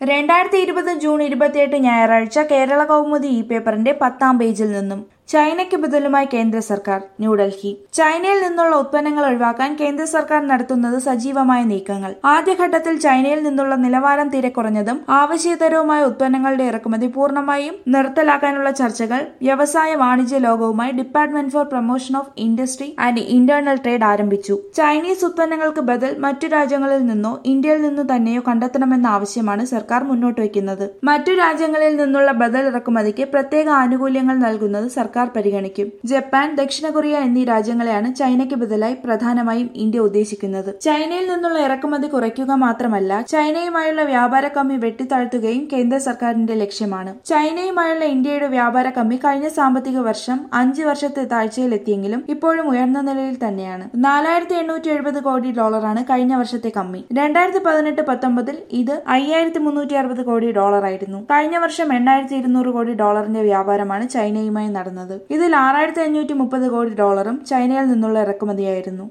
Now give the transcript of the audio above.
രണ്ടായിരത്തി ഇരുപത് ജൂൺ ഇരുപത്തിയെട്ട് ഞായറാഴ്ച കേരള കൗമുദി ഇ പേപ്പറിന്റെ പത്താം പേജിൽ നിന്നും ചൈനയ്ക്ക് ബദലുമായി കേന്ദ്ര സർക്കാർ ന്യൂഡൽഹി ചൈനയിൽ നിന്നുള്ള ഉത്പന്നങ്ങൾ ഒഴിവാക്കാൻ കേന്ദ്ര സർക്കാർ നടത്തുന്നത് സജീവമായ നീക്കങ്ങൾ ആദ്യഘട്ടത്തിൽ ചൈനയിൽ നിന്നുള്ള നിലവാരം തീരെ കുറഞ്ഞതും ആവശ്യതരവുമായ ഉത്പന്നങ്ങളുടെ ഇറക്കുമതി പൂർണ്ണമായും നിർത്തലാക്കാനുള്ള ചർച്ചകൾ വ്യവസായ വാണിജ്യ ലോകവുമായി department for promotion of industry and internal trade ആരംഭിച്ചു ചൈനീസ് ഉത്പന്നങ്ങൾക്ക് ബദൽ മറ്റു രാജ്യങ്ങളിൽ നിന്നോ ഇന്ത്യയിൽ നിന്നു തന്നെയോ കണ്ടെത്തണമെന്ന ആവശ്യമാണ് സർക്കാർ മുന്നോട്ട് വയ്ക്കുന്നത് മറ്റു രാജ്യങ്ങളിൽ നിന്നുള്ള ബദൽ ഇറക്കുമതിക്ക് പ്രത്യേക ആനുകൂല്യങ്ങൾ നൽകുന്നത് സർക്കാർ പരിഗണിക്കും ജപ്പാൻ ദക്ഷിണ കൊറിയ എന്നീ രാജ്യങ്ങളെയാണ് ചൈനയ്ക്ക് ബദലായി പ്രധാനമായും ഇന്ത്യ ഉദ്ദേശിക്കുന്നത് ചൈനയിൽ നിന്നുള്ള ഇറക്കുമതി കുറയ്ക്കുക മാത്രമല്ല ചൈനയുമായുള്ള വ്യാപാര കമ്മി വെട്ടിത്താഴ്ത്തുകയും കേന്ദ്ര സർക്കാരിന്റെ ലക്ഷ്യമാണ് ചൈനയുമായുള്ള ഇന്ത്യയുടെ വ്യാപാര കമ്മി കഴിഞ്ഞ സാമ്പത്തിക വർഷം അഞ്ച് വർഷത്തെ താഴ്ചയിലെത്തിയെങ്കിലും ഇപ്പോഴും ഉയർന്ന നിലയിൽ തന്നെയാണ് നാലായിരത്തി എണ്ണൂറ്റി എഴുപത് കോടി ഡോളറാണ് കഴിഞ്ഞ വർഷത്തെ കമ്മി രണ്ടായിരത്തി പതിനെട്ട് പത്തൊമ്പതിൽ ഇത് അയ്യായിരത്തി മുന്നൂറ്റി അറുപത് കോടി ഡോളറായിരുന്നു കഴിഞ്ഞ വർഷം എണ്ണായിരത്തി ഇരുന്നൂറ് കോടി ഡോളറിന്റെ വ്യാപാരമാണ് ചൈനയുമായി നടന്നത് ഇതിൽ ആറായിരത്തി അഞ്ഞൂറ്റി മുപ്പത് കോടി ഡോളറും ചൈനയിൽ നിന്നുള്ള ഇറക്കുമതിയായിരുന്നു